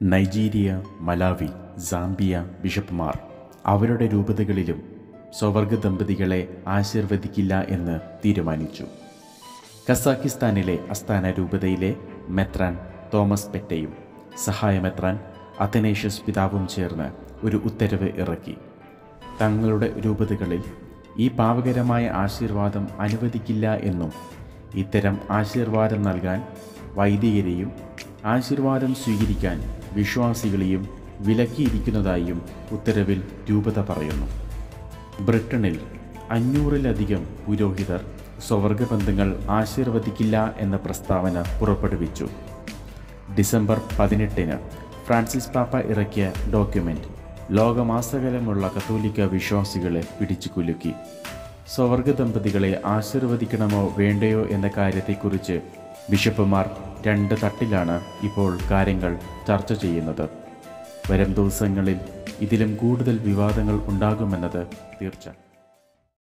Nigeria Malawi Zambia ബിഷപ്പുമാർ അവരുടെ രൂപതകളിലും സ്വവർഗ ദമ്പതികളെ ആശീർവദിക്കില്ല എന്ന് തീരുമാനിച്ചു കസാക്കിസ്ഥാനിലെ അസ്ഥാന രൂപതയിലെ മെത്രാൻ തോമസ് പെറ്റയും സഹായമെത്രാൻ അത്തനേഷ്യസ് പിതാവും ചേർന്ന് ഒരു ഉത്തരവ് ഇറക്കി തങ്ങളുടെ രൂപതകളിൽ ഈ പാവകരമായ ആശീർവാദം അനുവദിക്കില്ല എന്നും ഇത്തരം ആശീർവാദം നൽകാൻ വൈദികരെയും ആശീർവാദം സ്വീകരിക്കാൻ വിശ്വാസികളെയും വിലക്കിയിരിക്കുന്നതായും ഉത്തരവിൽ രൂപത പറയുന്നു ബ്രിട്ടനിൽ അഞ്ഞൂറിലധികം പുരോഹിതർ സ്വവർഗബന്ധങ്ങൾ ആശീർവദിക്കില്ല എന്ന പ്രസ്താവന പുറപ്പെടുവിച്ചു ഡിസംബർ പതിനെട്ടിന് ഫ്രാൻസിസ് പാപ്പ ഇറക്കിയ ഡോക്യുമെൻ്റ് ലോകമാസകലമുള്ള കത്തോലിക്ക വിശ്വാസികളെ പിടിച്ചു കുലുക്കി സ്വവർഗ ദമ്പതികളെ ആശീർവദിക്കണമോ വേണ്ടയോ എന്ന കാര്യത്തെക്കുറിച്ച് ബിഷപ്പുമാർ രണ്ട് തട്ടിലാണ് ഇപ്പോൾ കാര്യങ്ങൾ ചർച്ച ചെയ്യുന്നത് വരും ദിവസങ്ങളിൽ ഇതിലും കൂടുതൽ വിവാദങ്ങൾ ഉണ്ടാകുമെന്നത് തീർച്ച